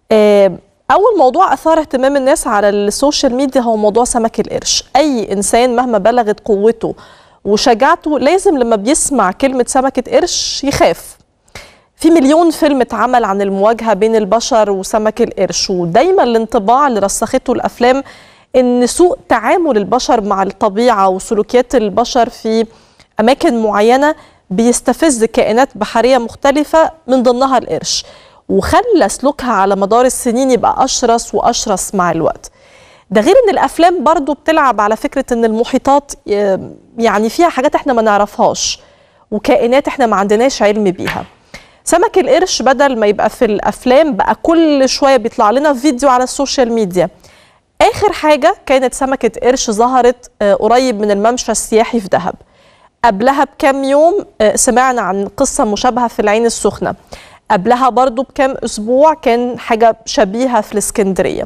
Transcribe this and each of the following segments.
آه، اول موضوع اثار اهتمام الناس على السوشيال ميديا هو موضوع سمك القرش اي انسان مهما بلغت قوته وشجاعته لازم لما بيسمع كلمه سمكه قرش يخاف في مليون فيلم اتعمل عن المواجهه بين البشر وسمك القرش ودايما الانطباع اللي رسخته الافلام ان سوء تعامل البشر مع الطبيعه وسلوكيات البشر في اماكن معينه بيستفز كائنات بحريه مختلفه من ضمنها القرش وخلى سلوكها على مدار السنين يبقى اشرس واشرس مع الوقت ده غير ان الافلام برضو بتلعب على فكره ان المحيطات ي- يعني فيها حاجات احنا ما نعرفهاش وكائنات احنا ما عندناش علم بيها سمك القرش بدل ما يبقى في الافلام بقى كل شويه بيطلع لنا فيديو على السوشيال ميديا اخر حاجه كانت سمكه قرش ظهرت آه، قريب من الممشى السياحي في دهب قبلها بكام يوم آه، سمعنا عن قصه مشابهه في العين السخنه قبلها برضو بكام اسبوع كان حاجه شبيهه في الاسكندريه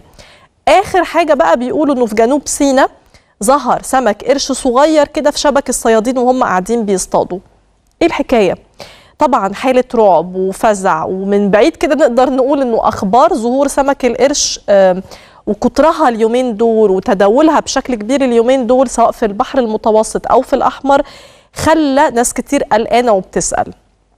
اخر حاجه بقى بيقولوا انه في جنوب سيناء ظهر سمك قرش صغير كده في شبك الصيادين وهم قاعدين بيصطادوا ايه الحكايه طبعا حاله رعب وفزع ومن بعيد كده نقدر نقول انه اخبار ظهور سمك القرش آم، وكترها اليومين دول وتداولها بشكل كبير اليومين دول سواء في البحر المتوسط او في الاحمر خلى ناس كتير قلقانه وبتسال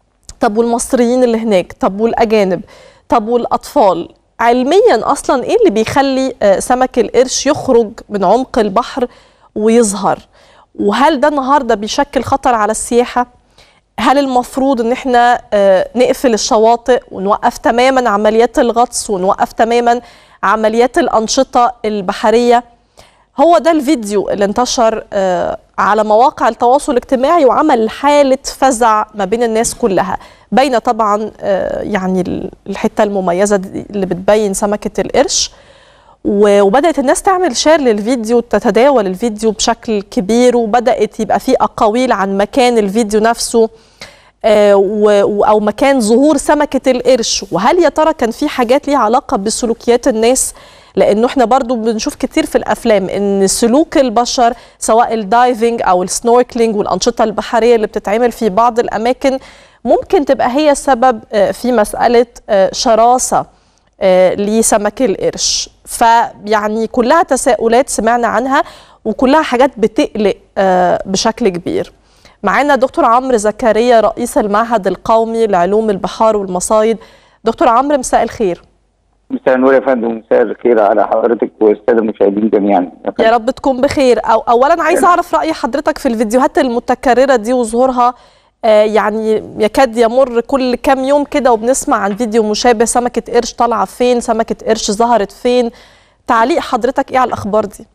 طب والمصريين اللي هناك طب والاجانب طب والاطفال علميا اصلا ايه اللي بيخلي آه، سمك القرش يخرج من عمق البحر ويظهر وهل ده النهارده بيشكل خطر على السياحه هل المفروض ان احنا آه، نقفل الشواطئ ونوقف تماما عمليات الغطس ونوقف تماما عمليات الانشطه البحريه هو ده الفيديو اللي انتشر آه، على مواقع التواصل الاجتماعي وعمل حالة فزع ما بين الناس كلها بين طبعا آه، يعني ال- الحتة المميزة دي اللي بتبين سمكة القرش و- وبدأت الناس تعمل شير للفيديو تتداول الفيديو بشكل كبير وبدأت يبقى فيه أقاويل عن مكان الفيديو نفسه آه، و- و- او مكان ظهور سمكه القرش وهل يا ترى كان في حاجات ليها علاقه بسلوكيات الناس لانه احنا برضو بنشوف كتير في الافلام ان سلوك البشر سواء الدايفنج او السنوركلينج والانشطه البحريه اللي بتتعمل في بعض الاماكن ممكن تبقى هي سبب آه، في مساله آه، شراسه آه، لسمك القرش فيعني كلها تساؤلات سمعنا عنها وكلها حاجات بتقلق آه، بشكل كبير معانا دكتور عمرو زكريا رئيس المعهد القومي لعلوم البحار والمصايد دكتور عمرو مساء الخير مساء النور يا فندم ومساء الخير على حضرتك والساده المشاهدين جميعا يا رب تكون بخير أو اولا عايزه اعرف راي حضرتك في الفيديوهات المتكرره دي وظهورها آه، يعني يكاد يمر كل كام يوم كده وبنسمع عن فيديو مشابه سمكه قرش طالعه فين سمكه قرش ظهرت فين تعليق حضرتك ايه على الاخبار دي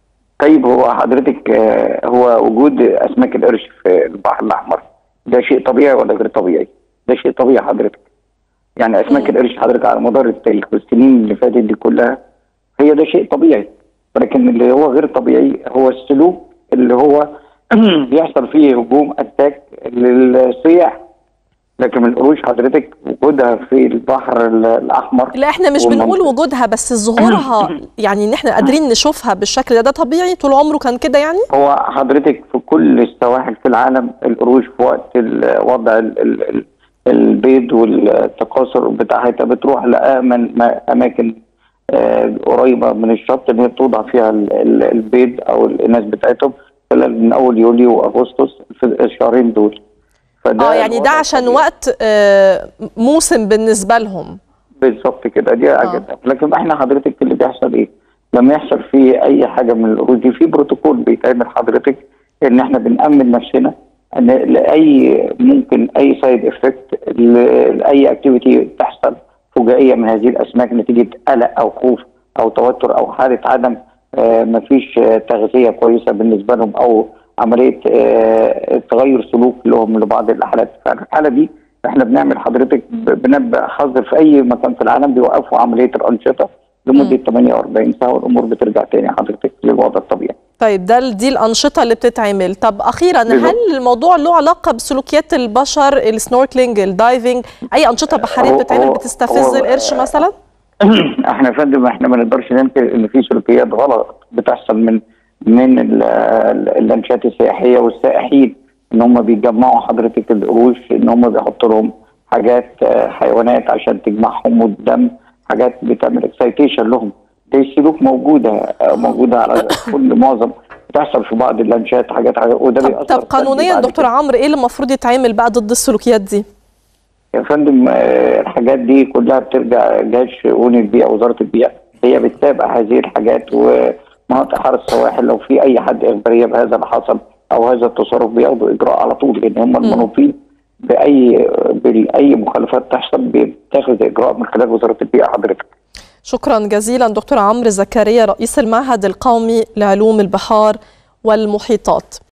طيب هو حضرتك آه، هو وجود اسماك القرش في البحر الاحمر ده شيء طبيعي ولا غير طبيعي؟ ده شيء طبيعي حضرتك يعني اسماك مم. القرش حضرتك على مدار التاريخ والسنين اللي فاتت دي كلها هي ده شيء طبيعي ولكن اللي هو غير طبيعي هو السلوك اللي هو بيحصل فيه هجوم اتاك للسياح لكن القروش حضرتك وجودها في البحر ال- الاحمر لا احنا مش والمنطقة. بنقول وجودها بس ظهورها يعني ان احنا قادرين نشوفها بالشكل ده ده طبيعي طول عمره كان كده يعني هو حضرتك في كل السواحل في العالم القروش في وقت ال- وضع ال- ال- ال- البيض والتكاثر بتاعها بتروح لأمن ما- أماكن آه، قريبة من الشط إن هي توضع فيها ال- ال- البيض أو الإناث بتاعتهم خلال من أول يوليو وأغسطس في الشهرين دول فده اه يعني ده الوضع عشان الطبيعي. وقت آه، موسم بالنسبه لهم بالظبط كده دي حاجه لكن احنا حضرتك اللي بيحصل ايه؟ لما يحصل في اي حاجه من القروش دي في بروتوكول بيتعمل حضرتك ان احنا بنامن نفسنا ان لاي ممكن اي سايد افكت لاي اكتيفيتي تحصل فجائيه من هذه الاسماك نتيجه قلق او خوف او توتر او حاله عدم آه مفيش آه تغذيه كويسه بالنسبه لهم او عمليه آه تغير سلوك لهم لبعض الحالات ففي الحاله دي احنا بنعمل حضرتك ب- بنبدا حظر في اي مكان في العالم بيوقفوا عمليه الانشطه لمده 48 ساعه والامور بترجع تاني حضرتك للوضع الطبيعي. طيب ده دي الانشطه اللي بتتعمل طب اخيرا بالظبط. هل الموضوع له علاقه بسلوكيات البشر السنوركلينج الدايفنج اي انشطه بحريه هو- بتتعمل هو- بتستفز هو- القرش مثلا احنا يا فندم احنا ما نقدرش ننكر ان في سلوكيات غلط بتحصل من من ال- ال- اللانشات السياحيه والسائحين ان هم بيجمعوا حضرتك القروش ان هم بيحطوا لهم حاجات آه، حيوانات عشان تجمعهم والدم حاجات بتعمل اكسايتيشن لهم دي السلوك موجوده موجوده على كل معظم بتحصل في بعض اللانشات حاجات حاجات وده طب, بيأثر طب قانونيا سلبي بعد دكتور كده. عمرو ايه اللي المفروض يتعمل بقى ضد السلوكيات دي يا فندم آه، الحاجات دي كلها بترجع جهاز شؤون البيئه وزاره البيئه هي بتتابع هذه الحاجات ومناطق حرس السواحل لو في اي حد اخباريه بهذا اللي حصل او هذا التصرف بياخدوا اجراء على طول لان هم المنوطين باي باي مخالفات تحصل بيتخذ اجراء من خلال وزاره البيئه حضرتك شكرا جزيلا دكتور عمرو زكريا رئيس المعهد القومي لعلوم البحار والمحيطات